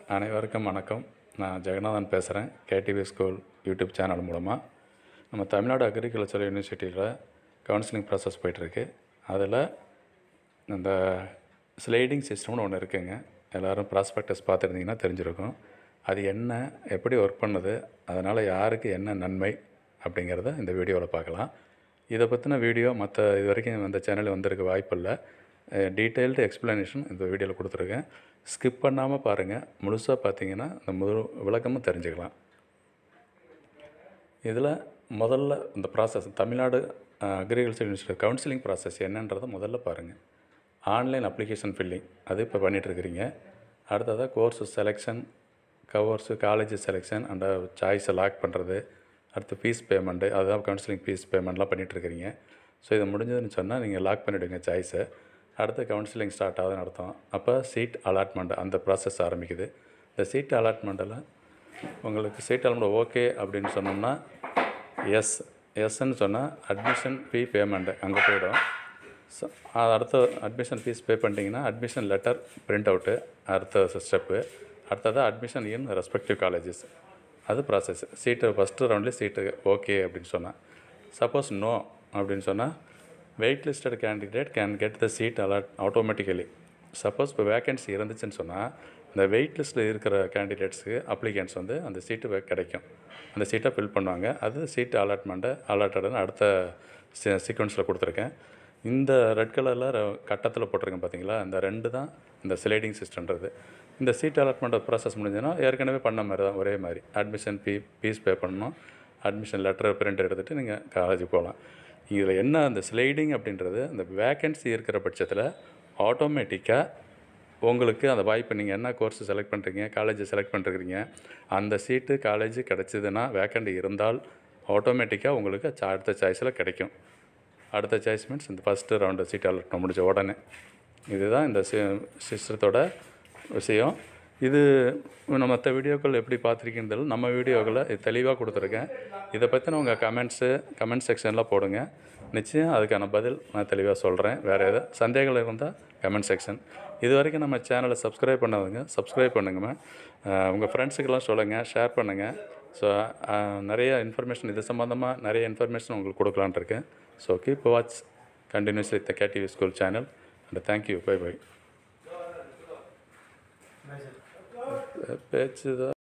அனைவருக்கும் வணக்கம் நான் ஜெகநாதன் பேசுகிறேன் கேடிவி ஸ்கூல் யூடியூப் சேனல் மூலமாக நம்ம தமிழ்நாடு அக்ரிகல்ச்சர் யூனிவர்சிட்டியில் கவுன்சிலிங் ப்ராசஸ் போயிட்டுருக்கு அதில் இந்த ஸ்லைடிங் சிஸ்டம்னு ஒன்று இருக்குங்க எல்லோரும் ப்ராஸ்பெக்டஸ் பார்த்துருந்தீங்கன்னா தெரிஞ்சிருக்கும் அது என்ன எப்படி ஒர்க் பண்ணுது அதனால் யாருக்கு என்ன நன்மை அப்படிங்கிறத இந்த வீடியோவில் பார்க்கலாம் இதை பற்றின வீடியோ மற்ற இது வரைக்கும் இந்த சேனலில் வந்திருக்க வாய்ப்பில்லை டீட்டெயில்டு எக்ஸ்ப்ளனேஷன் இந்த வீடியோவில் கொடுத்துருக்கேன் ஸ்கிப் பண்ணாமல் பாருங்கள் முழுசாக பார்த்தீங்கன்னா இந்த முழு விளக்கமும் தெரிஞ்சுக்கலாம் இதில் முதல்ல இந்த process Tamil Nadu agriculture university counselling process என்னன்றதை முதல்ல பாருங்கள் ஆன்லைன் அப்ளிகேஷன் ஃபில்லிங் அது இப்போ பண்ணிகிட்ருக்கிறீங்க அடுத்ததாக course selection course college selection and சாய்ஸை லாக் பண்ணுறது அடுத்து ஃபீஸ் பேமெண்ட்டு அதுதான் கவுன்சிலிங் ஃபீஸ் பேமெண்ட்லாம் பண்ணிகிட்ருக்கிறீங்க ஸோ இது முடிஞ்சதுன்னு சொன்னால் நீங்கள் லாக் பண்ணிவிடுங்க சாய்ஸை அடுத்து கவுன்சிலிங் ஸ்டார்ட் ஆகுதுன்னு அர்த்தம் அப்போ சீட் அலாட்மெண்ட் அந்த ப்ராசஸ் ஆரம்பிக்குது இந்த சீட் அலாட்மெண்ட்டில் உங்களுக்கு சீட் அலாட்மெண்ட் ஓகே அப்படின்னு சொன்னோம்னா எஸ் எஸ்ன்னு சொன்னால் அட்மிஷன் ஃபீ பேமெண்ட்டு அங்கே போயிடும் ஸோ அது அடுத்த அட்மிஷன் ஃபீஸ் பே பண்ணிட்டீங்கன்னா அட்மிஷன் லெட்டர் பிரிண்ட் அவுட்டு அடுத்த ஸ்டெப்பு அடுத்தது அட்மிஷன் இன் ரெஸ்பெக்டிவ் காலேஜஸ் அது ப்ராசஸ் சீட்டு ஃபஸ்ட்டு ரவுண்ட்லேயே சீட்டு ஓகே அப்படின்னு சொன்னால் சப்போஸ் நோ அப்படின்னு சொன்னால் wait listed candidate can get the seat allot automatically suppose இப்போ வேகன்சி இருந்துச்சுன்னு சொன்னால் இந்த வெயிட் லிஸ்ட்டில் இருக்கிற கேண்டிடேட்ஸுக்கு அப்ளிகன்ஸ் வந்து அந்த சீட்டு கிடைக்கும் அந்த சீட்டை ஃபில் பண்ணுவாங்க அது சீட்டு அலாட்மெண்ட்டை அலாட்டட்னு அடுத்த சீக்வன்ஸில் கொடுத்துருக்கேன் இந்த ரெட் கலரில் கட்டத்தில் போட்டிருக்கேன் பார்த்தீங்களா இந்த ரெண்டு தான் இந்த ஸ்லைடிங் சிஸ்டன்றது இந்த சீட் அலாட்மெண்ட் ப்ராசஸ் முடிஞ்சதுன்னா ஏற்கனவே பண்ண மாதிரி தான் ஒரே மாதிரி அட்மிஷன் ஃபீ ஃபீஸ் பே பண்ணணும் அட்மிஷன் லெட்டர் பிரிண்ட் எடுத்துகிட்டு நீங்கள் காலேஜுக்கு போகலாம் இதில் என்ன அந்த ஸ்லைடிங் அப்படின்றது அந்த வேக்கன்சி இருக்கிற பட்சத்தில் ஆட்டோமேட்டிக்காக உங்களுக்கு அந்த வாய்ப்பு நீங்கள் என்ன கோர்ஸ் செலக்ட் பண்ணுறீங்க காலேஜ் செலக்ட் பண்ணுறீங்க அந்த சீட்டு காலேஜ் கிடச்சிதுன்னா வேக்கண்ட் இருந்தால் ஆட்டோமேட்டிக்காக உங்களுக்கு சா- அடுத்த சாய்ஸில் கிடைக்கும் அடுத்த சாய்ஸ் மீன்ஸ் இந்த ஃபஸ்ட்டு ரவுண்டு சீட் அலர்ட் முடிஞ்ச உடனே இதுதான் இந்த சிஸ்டத்தோட விஷயம் இது நம்ம மற்ற வீடியோக்கள் எப்படி பார்த்துருக்கீங்கன்னு நம்ம வீடியோக்களை இது தெளிவாக கொடுத்துருக்கேன் இதை பற்றின உங்கள் கமெண்ட்ஸு கமெண்ட் செக்ஷனில் போடுங்க நிச்சயம் அதுக்கான பதில் நான் தெளிவாக சொல்கிறேன் வேறு எதாவது சந்தேகங்கள் இருந்தால் கமெண்ட் செக்ஷன் இது வரைக்கும் நம்ம சேனலை சப்ஸ்கிரைப் பண்ணாதுங்க சப்ஸ்கிரைப் பண்ணுங்கம்மா உங்கள் ஃப்ரெண்ட்ஸுக்கெல்லாம் சொல்லுங்கள் ஷேர் பண்ணுங்கள் ஸோ நிறைய இன்ஃபர்மேஷன் இது சம்மந்தமாக நிறைய இன்ஃபர்மேஷன் உங்களுக்கு கொடுக்கலான்ட்டு இருக்கேன் so keep watch continues with KTV school channel and thank you bye bye பேச்சு தான்